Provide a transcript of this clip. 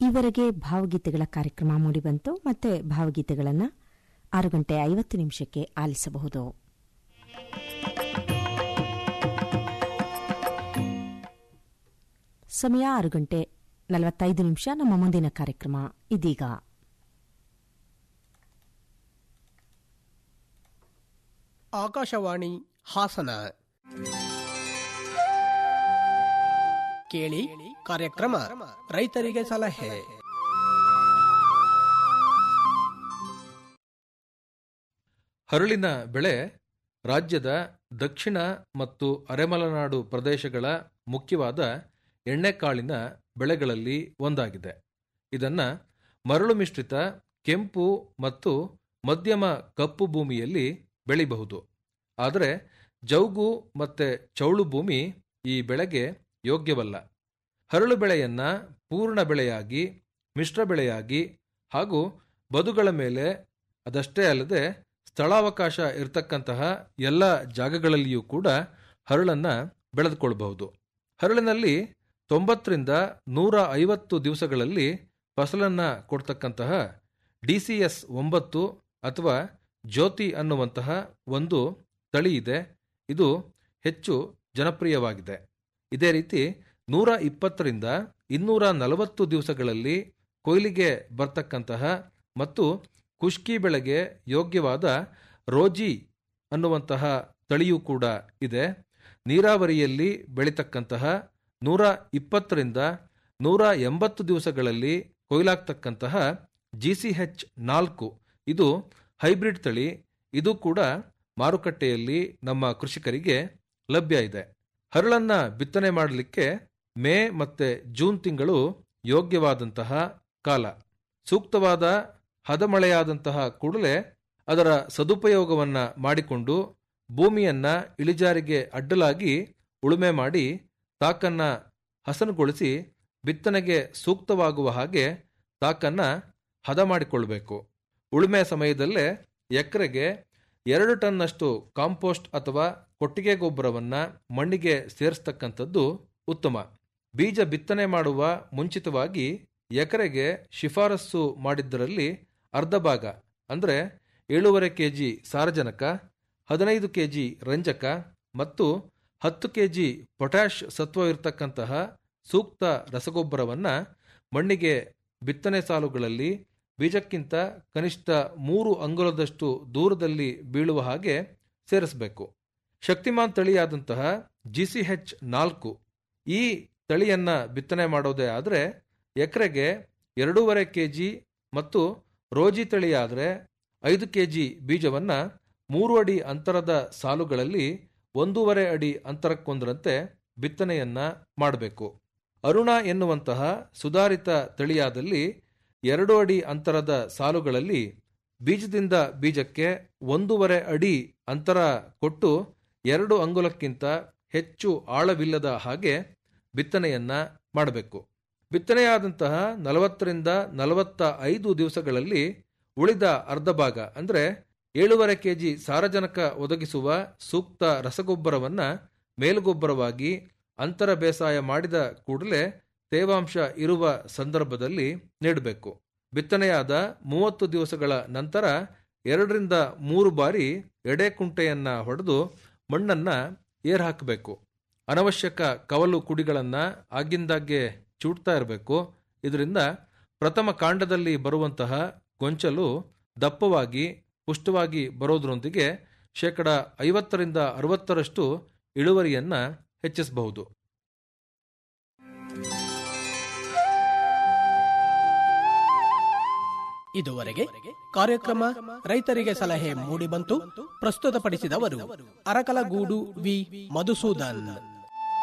ಈವರೆಗೆ ಭಾವಗೀತೆಗಳ ಕಾರ್ಯಕ್ರಮ ಮೂಡಿಬಂತು ಮತ್ತೆ ಭಾವಗೀತೆಗಳನ್ನು ಆರು ಗಂಟೆ ಐವತ್ತು ನಿಮಿಷಕ್ಕೆ ಆಲಿಸಬಹುದು ಸಮಯ ಆರು ಗಂಟೆ ನಲವತ್ತೈದು ನಿಮಿಷ ನಮ್ಮ ಮುಂದಿನ ಕಾರ್ಯಕ್ರಮ ಇದೀಗ ಆಕಾಶವಾಣಿ ಹಾಸನ ಕೇಳಿ ಕಾರ್ಯಕ್ರಮ ರೈತರಿಗೆ ಸಲಹೆ ಹರಳಿನ ಬೆಳೆ ರಾಜ್ಯದ ದಕ್ಷಿಣ ಮತ್ತು ಅರೆಮಲೆನಾಡು ಪ್ರದೇಶಗಳ ಮುಖ್ಯವಾದ ಎಣ್ಣೆಕಾಳಿನ ಬೆಳೆಗಳಲ್ಲಿ ಒಂದಾಗಿದೆ ಇದನ್ನು ಮರಳು ಮಿಶ್ರಿತ ಕೆಂಪು ಮತ್ತು ಮಧ್ಯಮ ಕಪ್ಪು ಭೂಮಿಯಲ್ಲಿ ಬೆಳಿಬಹುದು ಆದರೆ ಜೌಗು ಮತ್ತು ಚೌಳು ಭೂಮಿ ಈ ಬೆಳೆಗೆ ಯೋಗ್ಯವಲ್ಲ ಹರಳು ಬೆಳೆಯನ್ನ ಪೂರ್ಣ ಬೆಳೆಯಾಗಿ ಮಿಶ್ರ ಬೆಳೆಯಾಗಿ ಹಾಗೂ ಬದುಗಳ ಮೇಲೆ ಅದಷ್ಟೇ ಅಲ್ಲದೆ ಸ್ಥಳಾವಕಾಶ ಇರತಕ್ಕಂತಹ ಎಲ್ಲ ಜಾಗಗಳಲ್ಲಿಯೂ ಕೂಡ ಹರಳನ್ನ ಬೆಳೆದುಕೊಳ್ಬಹುದು ಹರಳಿನಲ್ಲಿ ತೊಂಬತ್ತರಿಂದ ನೂರ ಐವತ್ತು ದಿವಸಗಳಲ್ಲಿ ಫಸಲನ್ನ ಕೊಡ್ತಕ್ಕಂತಹ ಡಿ ಸಿ ಎಸ್ ಒಂಬತ್ತು ಅಥವಾ ಜ್ಯೋತಿ ಅನ್ನುವಂತಹ ಒಂದು ತಳಿ ಇದೆ ಇದು ಹೆಚ್ಚು ಜನಪ್ರಿಯವಾಗಿದೆ ಇದೇ ರೀತಿ ನೂರ ಇಪ್ಪತ್ತರಿಂದ ಇನ್ನೂರ ನಲವತ್ತು ದಿವಸಗಳಲ್ಲಿ ಕೊಯ್ಲಿಗೆ ಬರ್ತಕ್ಕಂತಹ ಮತ್ತು ಕುಷ್ಕಿ ಬೆಳೆಗೆ ಯೋಗ್ಯವಾದ ರೋಜಿ ಅನ್ನುವಂತಹ ತಳಿಯೂ ಕೂಡ ಇದೆ ನೀರಾವರಿಯಲ್ಲಿ ಬೆಳೀತಕ್ಕಂತಹ ನೂರ ಇಪ್ಪತ್ತರಿಂದ ನೂರ ಎಂಬತ್ತು ದಿವಸಗಳಲ್ಲಿ ಕೊಯ್ಲಾಗ್ತಕ್ಕಂತಹ ಜಿ ಸಿ ಹೆಚ್ ನಾಲ್ಕು ಇದು ಹೈಬ್ರಿಡ್ ತಳಿ ಇದು ಕೂಡ ಮಾರುಕಟ್ಟೆಯಲ್ಲಿ ನಮ್ಮ ಕೃಷಿಕರಿಗೆ ಲಭ್ಯ ಇದೆ ಹರಳನ್ನ ಬಿತ್ತನೆ ಮಾಡಲಿಕ್ಕೆ ಮೇ ಮತ್ತೆ ಜೂನ್ ತಿಂಗಳು ಯೋಗ್ಯವಾದಂತಹ ಕಾಲ ಸೂಕ್ತವಾದ ಹದಮಳೆಯಾದಂತಹ ಕೂಡಲೇ ಅದರ ಸದುಪಯೋಗವನ್ನ ಮಾಡಿಕೊಂಡು ಭೂಮಿಯನ್ನ ಇಳಿಜಾರಿಗೆ ಅಡ್ಡಲಾಗಿ ಉಳುಮೆ ಮಾಡಿ ತಾಕನ್ನ ಹಸನುಗೊಳಿಸಿ ಬಿತ್ತನೆಗೆ ಸೂಕ್ತವಾಗುವ ಹಾಗೆ ತಾಕನ್ನ ಹದ ಮಾಡಿಕೊಳ್ಬೇಕು ಉಳುಮೆ ಸಮಯದಲ್ಲೇ ಎಕರೆಗೆ ಎರಡು ಟನ್ನಷ್ಟು ಕಾಂಪೋಸ್ಟ್ ಅಥವಾ ಕೊಟ್ಟಿಗೆ ಗೊಬ್ಬರವನ್ನ ಮಣ್ಣಿಗೆ ಸೇರಿಸ್ತಕ್ಕಂಥದ್ದು ಉತ್ತಮ ಬೀಜ ಬಿತ್ತನೆ ಮಾಡುವ ಮುಂಚಿತವಾಗಿ ಎಕರೆಗೆ ಶಿಫಾರಸ್ಸು ಮಾಡಿದ್ದರಲ್ಲಿ ಅರ್ಧ ಭಾಗ ಅಂದರೆ ಏಳೂವರೆ ಕೆಜಿ ಸಾರಜನಕ ಹದಿನೈದು ಕೆಜಿ ರಂಜಕ ಮತ್ತು ಹತ್ತು ಕೆಜಿ ಪೊಟ್ಯಾಷ್ ಸತ್ವ ಇರತಕ್ಕಂತಹ ಸೂಕ್ತ ರಸಗೊಬ್ಬರವನ್ನ ಮಣ್ಣಿಗೆ ಬಿತ್ತನೆ ಸಾಲುಗಳಲ್ಲಿ ಬೀಜಕ್ಕಿಂತ ಕನಿಷ್ಠ ಮೂರು ಅಂಗುಲದಷ್ಟು ದೂರದಲ್ಲಿ ಬೀಳುವ ಹಾಗೆ ಸೇರಿಸಬೇಕು ಶಕ್ತಿಮಾನ್ ತಳಿಯಾದಂತಹ ಜಿಸಿಎಚ್ ನಾಲ್ಕು ಈ ತಳಿಯನ್ನ ಬಿತ್ತನೆ ಮಾಡೋದೇ ಆದರೆ ಎಕರೆಗೆ ಎರಡೂವರೆ ಕೆಜಿ ಮತ್ತು ರೋಜಿ ತಳಿಯಾದರೆ ಐದು ಕೆಜಿ ಬೀಜವನ್ನ ಮೂರು ಅಡಿ ಅಂತರದ ಸಾಲುಗಳಲ್ಲಿ ಒಂದೂವರೆ ಅಡಿ ಅಂತರಕ್ಕೊಂದರಂತೆ ಬಿತ್ತನೆಯನ್ನ ಮಾಡಬೇಕು ಅರುಣ ಎನ್ನುವಂತಹ ಸುಧಾರಿತ ತಳಿಯಾದಲ್ಲಿ ಎರಡು ಅಡಿ ಅಂತರದ ಸಾಲುಗಳಲ್ಲಿ ಬೀಜದಿಂದ ಬೀಜಕ್ಕೆ ಒಂದೂವರೆ ಅಡಿ ಅಂತರ ಕೊಟ್ಟು ಎರಡು ಅಂಗುಲಕ್ಕಿಂತ ಹೆಚ್ಚು ಆಳವಿಲ್ಲದ ಹಾಗೆ ಬಿತ್ತನೆಯನ್ನ ಮಾಡಬೇಕು ಬಿತ್ತನೆಯಾದಂತಹ ನಲವತ್ತರಿಂದ ನಲವತ್ತ ಐದು ದಿವಸಗಳಲ್ಲಿ ಉಳಿದ ಅರ್ಧ ಭಾಗ ಅಂದರೆ ಏಳೂವರೆ ಕೆಜಿ ಸಾರಜನಕ ಒದಗಿಸುವ ಸೂಕ್ತ ರಸಗೊಬ್ಬರವನ್ನ ಮೇಲುಗೊಬ್ಬರವಾಗಿ ಅಂತರ ಬೇಸಾಯ ಮಾಡಿದ ಕೂಡಲೇ ತೇವಾಂಶ ಇರುವ ಸಂದರ್ಭದಲ್ಲಿ ನೀಡಬೇಕು ಬಿತ್ತನೆಯಾದ ಮೂವತ್ತು ದಿವಸಗಳ ನಂತರ ಎರಡರಿಂದ ಮೂರು ಬಾರಿ ಎಡೆ ಕುಂಟೆಯನ್ನ ಹೊಡೆದು ಮಣ್ಣನ್ನ ಏರ್ ಹಾಕಬೇಕು ಅನವಶ್ಯಕ ಕವಲು ಕುಡಿಗಳನ್ನ ಆಗಿಂದಾಗ್ಗೆ ಚೂಡ್ತಾ ಇರಬೇಕು ಇದರಿಂದ ಪ್ರಥಮ ಕಾಂಡದಲ್ಲಿ ಬರುವಂತಹ ಗೊಂಚಲು ದಪ್ಪವಾಗಿ ಪುಷ್ಟವಾಗಿ ಬರೋದ್ರೊಂದಿಗೆ ಶೇಕಡ ಐವತ್ತರಿಂದ ಅರವತ್ತರಷ್ಟು ಇಳುವರಿಯನ್ನ ಹೆಚ್ಚಿಸಬಹುದು ಇದುವರೆಗೆ ಕಾರ್ಯಕ್ರಮ ರೈತರಿಗೆ ಸಲಹೆ ಮೂಡಿಬಂತು ಪ್ರಸ್ತುತಪಡಿಸಿದವರು ಅರಕಲಗೂಡು ವಿ ಮಧುಸೂದನ್